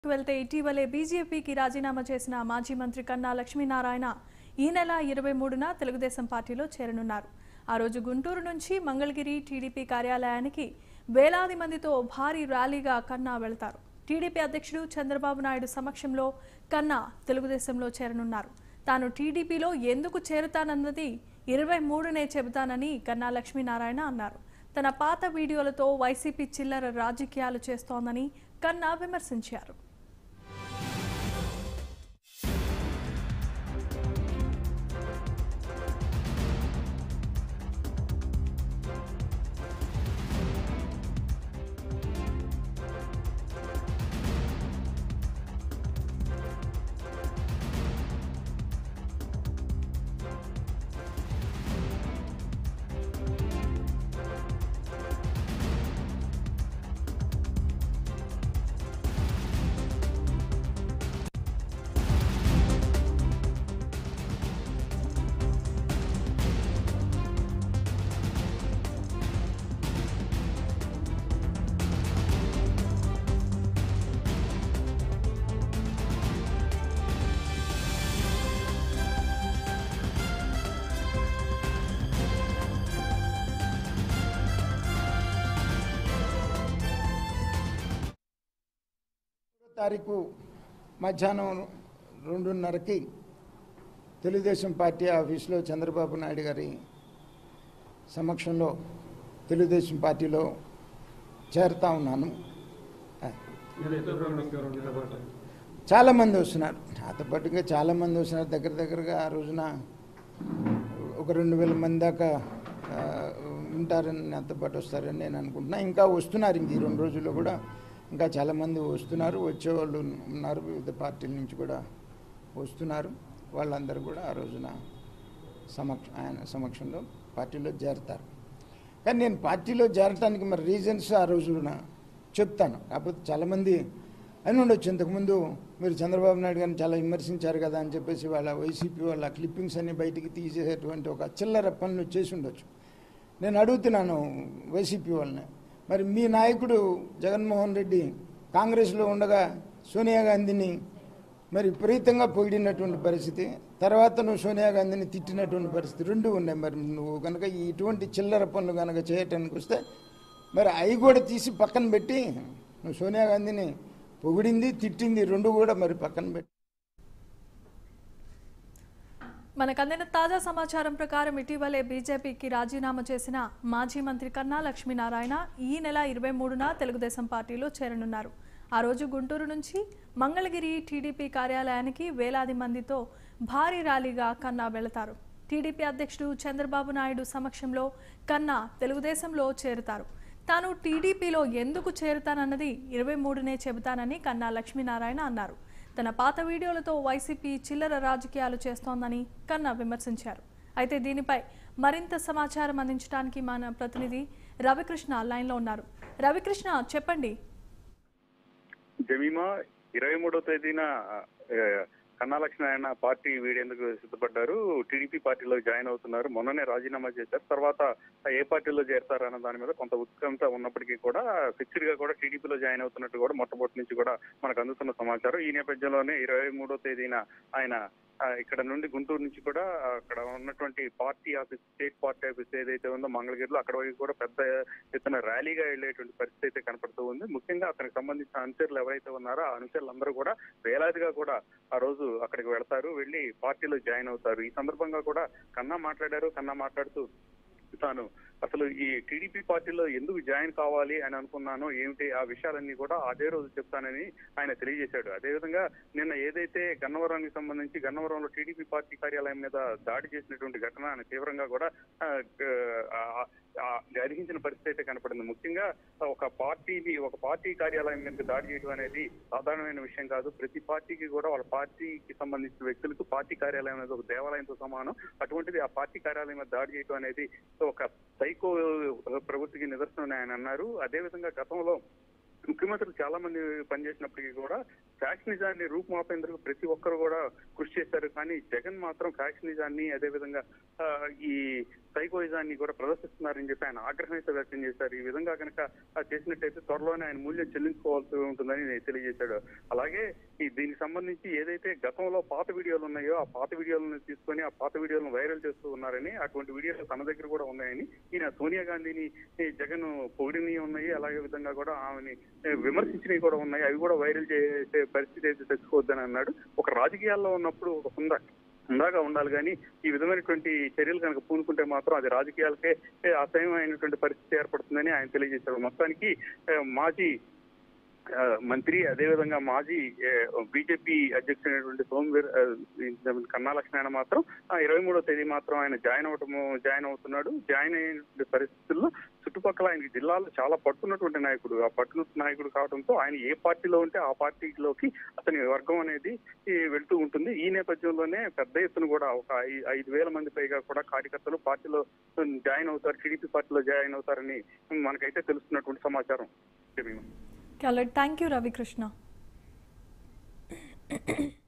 వెళ్తే ఇటీవలే బీజేపీకి రాజీనామా చేసిన మాజీ మంత్రి కన్నా లక్ష్మీనారాయణ ఈ నెల ఇరవై మూడున తెలుగుదేశం పార్టీలో చేరనున్నారు ఆ రోజు గుంటూరు నుంచి మంగళగిరి టీడీపీ కార్యాలయానికి వేలాది మందితో భారీ ర్యాలీగా కన్నా వెళ్తారు టీడీపీ అధ్యక్షుడు చంద్రబాబు నాయుడు సమక్షంలో కన్నా తెలుగుదేశంలో చేరనున్నారు తాను టీడీపీలో ఎందుకు చేరుతానన్నది ఇరవై మూడునే చెబుతానని కన్నా లక్ష్మీనారాయణ అన్నారు తన పాత వీడియోలతో వైసీపీ చిల్లర రాజకీయాలు చేస్తోందని కన్నా విమర్శించారు తారీఖు మధ్యాహ్నం రెండున్నరకి తెలుగుదేశం పార్టీ ఆఫీసులో చంద్రబాబు నాయుడు గారి సమక్షంలో తెలుగుదేశం పార్టీలో చేరుతా ఉన్నాను చాలామంది వస్తున్నారు నాతో పాటుగా చాలామంది వస్తున్నారు దగ్గర దగ్గరగా ఆ రోజున ఒక రెండు వేల మంది దాకా ఆ, ఉంటారని నాతో పాటు వస్తారని నేను అనుకుంటున్నా ఇంకా వస్తున్నారు ఇంక ఈ రెండు రోజుల్లో కూడా ఇంకా చాలామంది వస్తున్నారు వచ్చేవాళ్ళు ఉన్నారు వివిధ పార్టీల నుంచి కూడా వస్తున్నారు వాళ్ళందరూ కూడా ఆ రోజున సమక్ష ఆయన సమక్షంలో పార్టీలో చేరతారు కానీ నేను పార్టీలో చేరటానికి మరి రీజన్స్ ఆ రోజున చెప్తాను కాకపోతే చాలామంది అని ఉండొచ్చు ఇంతకుముందు మీరు చంద్రబాబు నాయుడు గారిని చాలా విమర్శించారు కదా అని చెప్పేసి వాళ్ళ వైసీపీ వాళ్ళ క్లిప్పింగ్స్ అన్ని బయటికి తీసేసేటువంటి ఒక చిల్లర పనులు చేసి ఉండొచ్చు నేను అడుగుతున్నాను వైసీపీ వాళ్ళని మరి మీ నాయకుడు జగన్మోహన్ రెడ్డి కాంగ్రెస్లో ఉండగా సోనియా గాంధీని మరి విపరీతంగా పొగిడినటువంటి పరిస్థితి తర్వాత నువ్వు సోనియా గాంధీని తిట్టినటువంటి పరిస్థితి రెండు ఉన్నాయి మరి నువ్వు కనుక ఇటువంటి చిల్లర పనులు కనుక చేయటానికి వస్తే మరి అవి కూడా తీసి పక్కన పెట్టి నువ్వు సోనియా గాంధీని పొగిడింది తిట్టింది రెండు కూడా మరి పక్కన పెట్టి మనకు అందిన తాజా సమాచారం ప్రకారం ఇటీవలే బీజేపీకి రాజీనామా చేసిన మాజీ మంత్రి కన్నా లక్ష్మీనారాయణ ఈ నెల ఇరవై మూడున తెలుగుదేశం పార్టీలో చేరనున్నారు ఆ రోజు గుంటూరు నుంచి మంగళగిరి టీడీపీ కార్యాలయానికి వేలాది మందితో భారీ ర్యాలీగా కన్నా వెళతారు టీడీపీ అధ్యక్షుడు చంద్రబాబు నాయుడు సమక్షంలో కన్నా తెలుగుదేశంలో చేరుతారు తాను టీడీపీలో ఎందుకు చేరుతానన్నది ఇరవై మూడునే చెబుతానని కన్నా లక్ష్మీనారాయణ అన్నారు తన పాత వీడియోలతో వైసీపీ చిల్లర రాజకీయాలు చేస్తోందని కన్నా విమర్శించారు అయితే దీనిపై మరింత సమాచారం అందించడానికి మన ప్రతినిధి రవికృష్ణ లైన్లో ఉన్నారు రవికృష్ణ చెప్పండి జమీమా ఇరవై మూడో తేదీన ఆ, కన్నా లక్ష్మీనారాయణ పార్టీ వీడేందుకు సిద్ధపడ్డారు టీడీపీ పార్టీలో జాయిన్ అవుతున్నారు మొన్ననే రాజీనామా చేశారు తర్వాత ఏ పార్టీలో చేరతారు అన్న దాని మీద కొంత ఉత్కంఠ ఉన్నప్పటికీ కూడా ఫిక్స్డ్ గా కూడా టీడీపీలో జాయిన్ అవుతున్నట్టు కూడా మొట్టమొదటి నుంచి కూడా మనకు అందుతున్న సమాచారం ఈ నేపథ్యంలోనే ఇరవై మూడో తేదీన ఆయన ఆ, ఇక్కడ నుండి గుంటూరు నుంచి కూడా అక్కడ ఉన్నటువంటి party office state party office ఏదైతే ఉందో మంగళగిరిలో అక్కడ వరకు కూడా పెద్ద ఎత్తున ర్యాలీగా వెళ్లేటువంటి పరిస్థితి అయితే కనపడుతూ ఉంది ముఖ్యంగా అతనికి సంబంధించిన అనుచరులు ఎవరైతే ఉన్నారో ఆ అనుచరులందరూ కూడా వేలాదిగా కూడా ఆ రోజు అక్కడికి వెళ్తారు వెళ్ళి పార్టీలో జాయిన్ అవుతారు ఈ సందర్భంగా కూడా కన్నా మాట్లాడారు కన్నా మాట్లాడుతూ తాను అసలు ఈ టీడీపీ పార్టీలో ఎందుకు జాయిన్ కావాలి అని అనుకున్నానో ఏమిటి ఆ విషయాలన్నీ కూడా అదే రోజు చెప్తానని ఆయన తెలియజేశాడు అదేవిధంగా నిన్న ఏదైతే గన్నవరానికి సంబంధించి గన్నవరంలో టీడీపీ పార్టీ కార్యాలయం మీద దాడి చేసినటువంటి ఘటన ఆయన తీవ్రంగా కూడా ఆ, ఆ, ఆ, గర్హించిన పరిస్థితి అయితే కనపడింది ముఖ్యంగా ఒక పార్టీని ఒక పార్టీ కార్యాలయం మీద దాడి చేయడం అనేది సాధారణమైన విషయం కాదు ప్రతి పార్టీకి కూడా వాళ్ళ పార్టీకి సంబంధించిన వ్యక్తులకు పార్టీ కార్యాలయం అనేది ఒక దేవాలయంతో సమానం అటువంటిది ఆ పార్టీ కార్యాలయం మీద దాడి చేయడం అనేది ఒక సైకో ప్రవృత్తికి నిదర్శనం అని ఆయన అన్నారు అదేవిధంగా గతంలో ముఖ్యమంత్రులు చాలా మంది పనిచేసినప్పటికీ కూడా ఫ్యాక్షనిజాన్ని రూపుమాపేందుకు ప్రతి ఒక్కరు కూడా కృషి చేశారు కానీ జగన్ మాత్రం ఫ్యాక్షనిజాన్ని అదేవిధంగా ఆ, ఈ సైకోయిజాన్ని కూడా ప్రదర్శిస్తున్నారని చెప్పి ఆయన ఆగ్రహం అయితే వ్యక్తం చేశారు ఈ విధంగా కనుక ఆ, చేసినట్టయితే త్వరలోనే ఆయన మూల్యం చెల్లించుకోవాల్సి ఉంటుందని తెలియజేశాడు అలాగే ఈ దీనికి సంబంధించి ఏదైతే గతంలో పాత వీడియోలు ఉన్నాయో ఆ పాత వీడియోలను తీసుకొని ఆ పాత వీడియోలను వైరల్ చేస్తూ ఉన్నారని అటువంటి వీడియోలు తన దగ్గర కూడా ఉన్నాయని ఈయన సోనియా గాంధీని ఈ జగన్ పొగిడిని ఉన్నాయి అలాగే విధంగా కూడా ఆమెని ఏ, విమర్శించినవి కూడా ఉన్నాయి అవి కూడా వైరల్ చేసే పరిస్థితి అయితే తెచ్చుకోవద్దని అన్నాడు ఒక రాజకీయాల్లో ఉన్నప్పుడు ఒక హుందా హుందాగా ఉండాలి కానీ ఈ విధమైనటువంటి చర్యలు కనుక పూనుకుంటే మాత్రం అది రాజకీయాలకే ఏ, అసహ్యమైనటువంటి పరిస్థితి ఏర్పడుతుందని ఆయన తెలియజేశారు మొత్తానికి ఏ, మాజీ ఆ, మంత్రి అదేవిధంగా మాజీ బీజేపీ అధ్యక్షుడైనటువంటి సోమవీర్ ఆ, ఈ కన్నా లక్ష్మణ మాత్రం ఇరవై మూడో తేదీ మాత్రం ఆయన జాయిన్ అవటము జాయిన్ అవుతున్నాడు జాయిన్ అయినటువంటి పరిస్థితుల్లో చుట్టుపక్కల ఆయనకి జిల్లాలో చాలా పట్టున్నటువంటి నాయకుడు ఆ పట్టున నాయకుడు కావడంతో ఆయన ఏ పార్టీలో ఉంటే ఆ పార్టీలోకి అతని వర్గం అనేది ఈ, వెళ్తూ ఉంటుంది ఈ నేపథ్యంలోనే పెద్ద ఎత్తున కూడా ఒక ఐ- ఐదు వేల మంది పైగా కూడా కార్యకర్తలు పార్టీలో జాయిన్ అవుతారు టీడీపీ పార్టీలో జాయిన్ అవుతారని మనకైతే తెలుస్తున్నటువంటి సమాచారం జమీమా థ్యాంక్ యూ రవికృష్ణ